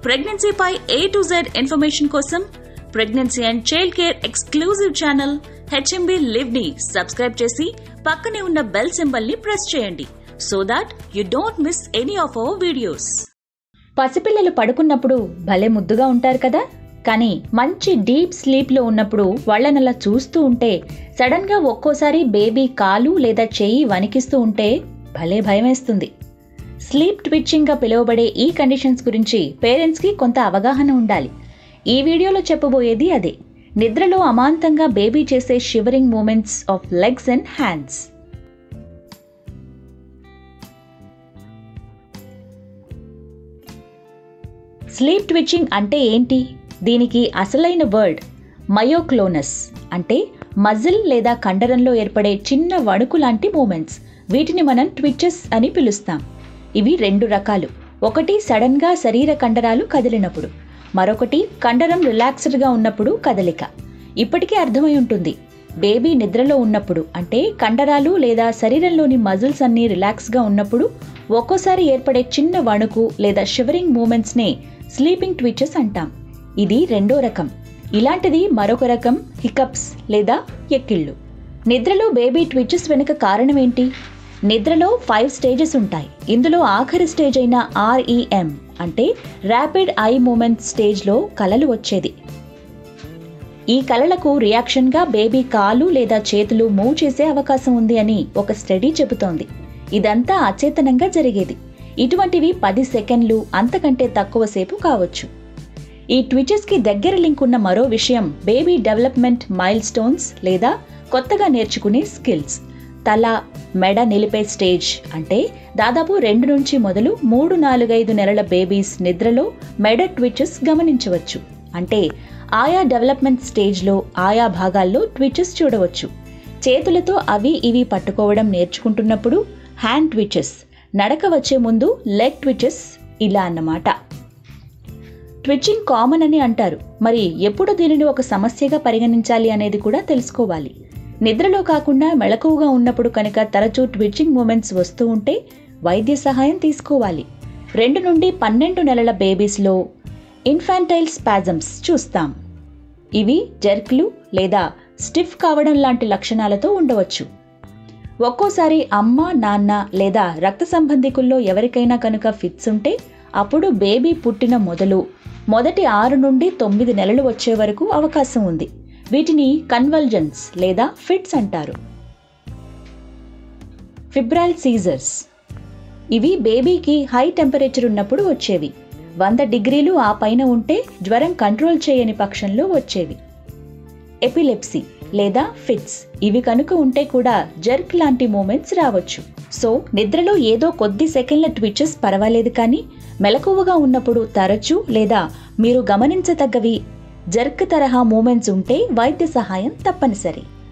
ప్రెగ్నెన్సీపై A to Z information కోసం pregnancy and child care exclusive channel HMB live ని subscribe చేసి పక్కనే ఉన్న బెల్ సింబల్ ని ప్రెస్ చేయండి so that you don't miss any of our videos పసిపిల్లలు పడుకున్నప్పుడు భలే ముద్దుగా ఉంటారు కదా కానీ మంచి డీప్ స్లీప్లో ఉన్నప్పుడు వాళ్ళనలా చూస్తూ ఉంటే సడన్గా ఒక్కోసారి బేబీ కాలు లేదా చెయ్యి వణికిస్తూ ఉంటే భలే భయమేస్తుంది స్లీప్ ట్విచ్చింగ్గా పిలువబడే ఈ కండిషన్స్ గురించి పేరెంట్స్కి కొంత అవగాహన ఉండాలి ఈ వీడియోలో చెప్పబోయేది అదే నిద్రలో అమాంతంగా బేబీ చేసే shivering movements of legs and hands sleep twitching అంటే ఏంటి దీనికి అసలైన వర్డ్ మయోక్లోనస్ అంటే మజిల్ లేదా కండరంలో ఏర్పడే చిన్న వణుకు లాంటి మూమెంట్స్ వీటిని మనం ట్విచెస్ అని పిలుస్తాం ఇవి రెండు రకాలు ఒకటి సడన్గా శరీర కండరాలు కదిలినప్పుడు మరొకటి కండరం రిలాక్స్డ్గా ఉన్నప్పుడు కదలిక ఇప్పటికే అర్థమై ఉంటుంది బేబీ నిద్రలో ఉన్నప్పుడు అంటే కండరాలు లేదా శరీరంలోని మజిల్స్ అన్నీ రిలాక్స్గా ఉన్నప్పుడు ఒక్కోసారి ఏర్పడే చిన్న వణుకు లేదా షివరింగ్ మూమెంట్స్నే స్లీపింగ్ ట్విచెస్ అంటాం ఇది రెండో రకం ఇలాంటిది మరొక రకం హికప్స్ లేదా ఎక్కిళ్ళు నిద్రలో బేబీ ట్విచెస్ వెనుక కారణం ఏంటి నిద్రలో ఫైవ్ స్టేజెస్ ఉంటాయి ఇందులో ఆఖరి స్టేజ్ అయిన ఆర్ఈఎం అంటే ర్యాపిడ్ ఐ మూమెంట్ స్టేజ్లో కలలు వచ్చేది ఈ కలలకు రియాక్షన్గా బేబీ కాలు లేదా చేతులు మూవ్ చేసే అవకాశం ఉంది అని ఒక స్టడీ చెబుతోంది ఇదంతా అచేతనంగా జరిగేది ఇటువంటివి పది సెకండ్లు అంతకంటే తక్కువ సేపు కావచ్చు ఈ ట్విచెస్కి దగ్గర లింక్ ఉన్న మరో విషయం బేబీ డెవలప్మెంట్ మైల్ స్టోన్స్ లేదా కొత్తగా నేర్చుకునే స్కిల్స్ తల మెడ నిలిపే స్టేజ్ అంటే దాదాపు రెండు నుంచి మొదలు మూడు నాలుగైదు నెలల బేబీస్ నిద్రలో మెడ ట్విచెస్ గమనించవచ్చు అంటే ఆయా డెవలప్మెంట్ స్టేజ్లో ఆయా భాగాల్లో ట్విచెస్ చూడవచ్చు చేతులతో అవి ఇవి పట్టుకోవడం నేర్చుకుంటున్నప్పుడు హ్యాండ్ ట్విచెస్ నడక వచ్చే ముందు లెగ్ ట్విచెస్ ఇలా అన్నమాట ట్విచ్చింగ్ కామన్ అని అంటారు మరి ఎప్పుడు దీనిని ఒక సమస్యగా పరిగణించాలి అనేది కూడా తెలుసుకోవాలి నిద్రలో కాకుండా మెళకువగా ఉన్నప్పుడు కనుక తరచూ ట్విచ్చింగ్ మూమెంట్స్ వస్తూ ఉంటే వైద్య సహాయం తీసుకోవాలి రెండు నుండి పన్నెండు నెలల బేబీస్లో ఇన్ఫాంటైల్ స్పాజమ్స్ చూస్తాం ఇవి జర్క్లు లేదా స్టిఫ్ కావడం లాంటి లక్షణాలతో ఉండవచ్చు ఒక్కోసారి అమ్మ నాన్న లేదా రక్త సంబంధికుల్లో ఎవరికైనా కనుక ఫిట్స్ ఉంటే అప్పుడు బేబీ పుట్టిన మొదలు మొదటి ఆరు నుండి తొమ్మిది నెలలు వచ్చే వరకు అవకాశం ఉంది వీటిని కన్వల్జన్స్ లేదా ఫిట్స్ అంటారు ఫిబ్రైల్ సీజర్స్ ఇవి బేబీకి హై టెంపరేచర్ ఉన్నప్పుడు వచ్చేవి వంద డిగ్రీలు ఆ పైన ఉంటే జ్వరం కంట్రోల్ చేయని పక్షంలో వచ్చేవి ఎపిలెప్సీ లేదా ఫిట్స్ ఇవి కనుక ఉంటే కూడా జర్క్ లాంటి మూమెంట్స్ రావచ్చు సో నిద్రలో ఏదో కొద్ది సెకండ్ల ట్విచెస్ పర్వాలేదు కానీ మెలకువగా ఉన్నప్పుడు తరచూ లేదా మీరు గమనించదగ్గవి జర్క్ తరహా మూమెంట్స్ ఉంటే వైద్య సహాయం తప్పనిసరి